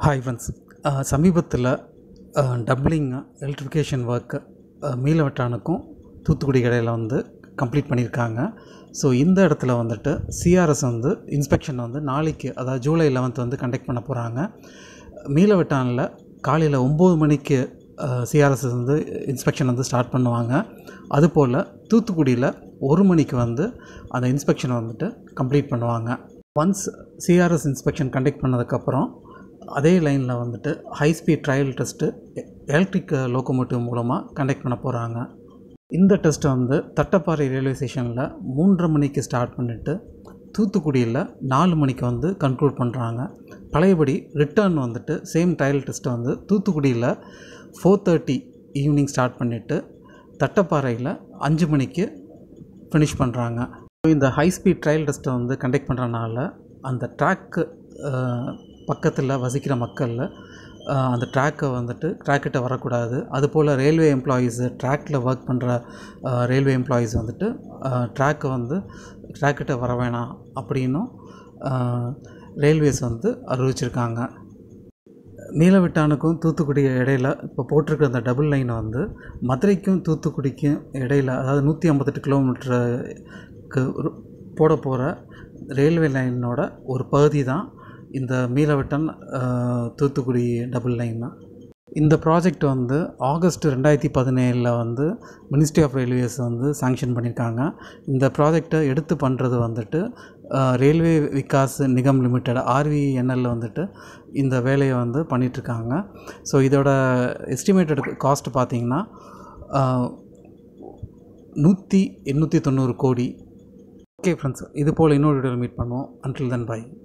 hi friends சமீபத்தில் doubling electrification work மீளவட்டானுக்கும் தூத்துக்குடி இடையில வந்து கம்ப்ளீட் பண்ணியிருக்காங்க ஸோ இந்த இடத்துல வந்துட்டு சிஆர்எஸ் வந்து இன்ஸ்பெக்ஷன் வந்து நாளைக்கு அதாவது ஜூலை 11th வந்து கண்டக்ட் பண்ண போகிறாங்க மீளவட்டானில் காலையில் ஒம்பது மணிக்கு சிஆர்எஸ் வந்து இன்ஸ்பெக்ஷன் வந்து ஸ்டார்ட் பண்ணுவாங்க அதுபோல் தூத்துக்குடியில் ஒரு மணிக்கு வந்து அந்த இன்ஸ்பெக்ஷனை வந்துட்டு கம்ப்ளீட் பண்ணுவாங்க ஒன்ஸ் சிஆர்எஸ் இன்ஸ்பெக்ஷன் கண்டக்ட் பண்ணதுக்கப்புறம் அதே லைனில் வந்துட்டு high speed trial test electric locomotive மூலமாக கண்டக்ட் பண்ண போகிறாங்க இந்த டெஸ்ட்டை வந்து தட்டப்பாறை ரயில்வே ஸ்டேஷனில் மூன்றரை மணிக்கு ஸ்டார்ட் பண்ணிவிட்டு தூத்துக்குடியில் நாலு மணிக்கு வந்து கன்க்ளூட் பண்ணுறாங்க பழையபடி ரிட்டர்ன் வந்துட்டு சேம் ட்ரையல் டெஸ்ட்டை வந்து தூத்துக்குடியில் ஃபோர் தேர்ட்டி ஈவினிங் ஸ்டார்ட் பண்ணிவிட்டு தட்டப்பாறையில் அஞ்சு மணிக்கு ஃபினிஷ் பண்ணுறாங்க இந்த ஹை ஸ்பீட் ட்ரையல் டெஸ்ட்டை வந்து கண்டக்ட் பண்ணுறனால அந்த ட்ராக்கு பக்கத்தில் வசிக்கிற மக்களில் அந்த ட்ராக்கை வந்துட்டு ட்ராக்கிட்ட வரக்கூடாது அதுபோல் ரயில்வே எம்ப்ளாயீஸு ட்ராக்கில் ஒர்க் பண்ணுற ரயில்வே எம்ப்ளாயீஸ் வந்துட்டு ட்ராக்கை வந்து ட்ராக்கிட்ட வர வேணாம் அப்படின்னும் ரயில்வேஸ் வந்து அறிவிச்சிருக்காங்க நீலவிட்டானுக்கும் தூத்துக்குடி இடையில இப்போ போட்டிருக்கிற அந்த டபுள் லைனை வந்து மதுரைக்கும் தூத்துக்குடிக்கும் இடையில அதாவது நூற்றி ஐம்பத்தெட்டு கிலோமீட்டருக்கு போட போகிற ரயில்வே லைனோட ஒரு பகுதி தான் இந்த மீளவட்டன் தூத்துக்குடி டபுள் லைன் தான் இந்த ப்ராஜெக்ட் வந்து ஆகஸ்ட் ரெண்டாயிரத்தி பதினேழில் வந்து மினிஸ்ட்ரி ஆஃப் ரயில்வேஸ் வந்து சாங்ஷன் பண்ணியிருக்காங்க இந்த ப்ராஜெக்டை எடுத்து பண்ணுறது வந்துட்டு railway Vikas Nigam limited RVNL வந்துட்டு இந்த வேலையை வந்து பண்ணிகிட்ருக்காங்க ஸோ இதோட எஸ்டிமேட்டட் காஸ்ட் பார்த்திங்கன்னா நூற்றி எண்ணூற்றி தொண்ணூறு கோடி ஓகே ஃப்ரெண்ட்ஸ் இது போல் இன்னொரு வீடியோவில் மீட் பண்ணுவோம் அன்டில் தென் பை